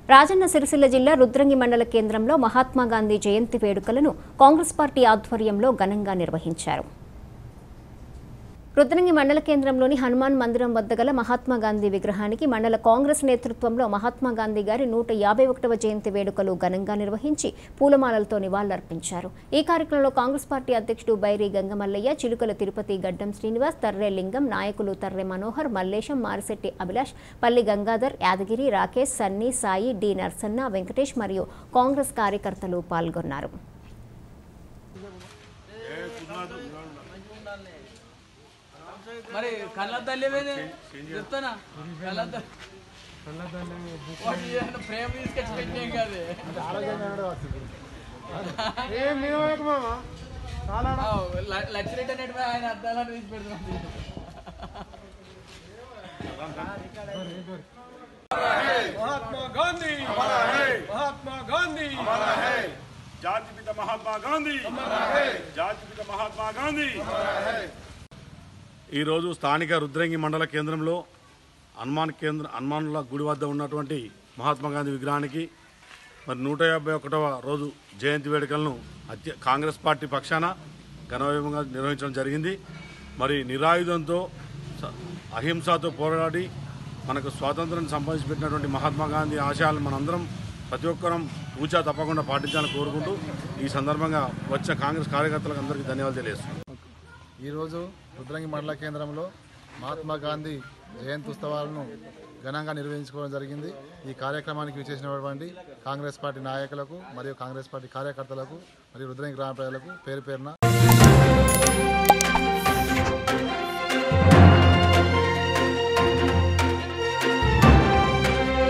రాజన్న సిరిసిల్ల జిల్లా రుద్రంగి మండల కేంద్రంలో మహాత్మా గాంధీ జయంతి వేడుకలను కాంగ్రెస్ పార్టీ ఆధ్వర్యంలో ఘనంగా నిర్వహించారు రుద్రంగి మండల కేంద్రంలోని హనుమాన్ మందిరం వద్ద గల మహాత్మా గాంధీ విగ్రహానికి మండల కాంగ్రెస్ నేతృత్వంలో మహాత్మా గాంధీ గారి నూట యాభై ఒకటవ జయంతి వేడుకలు ఘనంగా నిర్వహించి పూలమాలలతో నివాళులర్పించారు ఈ కార్యక్రమంలో కాంగ్రెస్ పార్టీ అధ్యక్షుడు బైరి గంగమల్లయ్య చిలుకల తిరుపతి గడ్డం శ్రీనివాస్ తర్రె లింగం నాయకులు తర్రె మనోహర్ మల్లేశం మారిశెట్టి అభిలాష్ పల్లి గంగాధర్ యాదగిరి రాకేష్ సన్నీ సాయి డి నర్సన్న వెంకటేష్ మరియు కాంగ్రెస్ కార్యకర్తలు పాల్గొన్నారు మరి కళ్ళద్దాలు ఏమైంది చెప్తానా కళ్ళద్దాలు ప్రేమ తీసుకొచ్చి పెట్టాం కాదు లక్ష్మీ అనేటి ఆయన అద్దాలను తీసి పెడుతున్నాం महात्मा गांधी महात्मा गांधी జాతి పిత మహాత్మా గాంధీ జాతి పిత మహాత్మా గాంధీ ఈరోజు స్థానిక రుద్రంగి మండల కేంద్రంలో హనుమాన్ కేంద్ర హనుమానుల గుడి వద్ద ఉన్నటువంటి మహాత్మా గాంధీ విగ్రహానికి మరి నూట యాభై ఒకటవ రోజు జయంతి వేడుకలను అత్య కాంగ్రెస్ పార్టీ పక్షాన ఘనవైభవంగా నిర్వహించడం జరిగింది మరి నిరాయుధంతో స- అహింసతో పోరాడి మనకు స్వాతంత్రం సంపాదించి పెట్టినటువంటి మహాత్మా గాంధీ ఆశయాలను మనందరం ప్రతి ఒక్కరం పూచా తప్పకుండా పాటించాలని కోరుకుంటూ ఈ సందర్భంగా వచ్చిన కాంగ్రెస్ కార్యకర్తలకు అందరికీ ధన్యవాదాలు తెలియజేస్తున్నాను ఈరోజు రుద్రంగి మండల కేంద్రంలో మహాత్మా గాంధీ జయంతి ఉత్సవాలను ఘనంగా నిర్వహించుకోవడం జరిగింది ఈ కార్యక్రమానికి విచ్చేసినటువంటి కాంగ్రెస్ పార్టీ నాయకులకు మరియు కాంగ్రెస్ పార్టీ కార్యకర్తలకు మరియు రుద్రంగి గ్రామ ప్రజలకు పేరు పేరున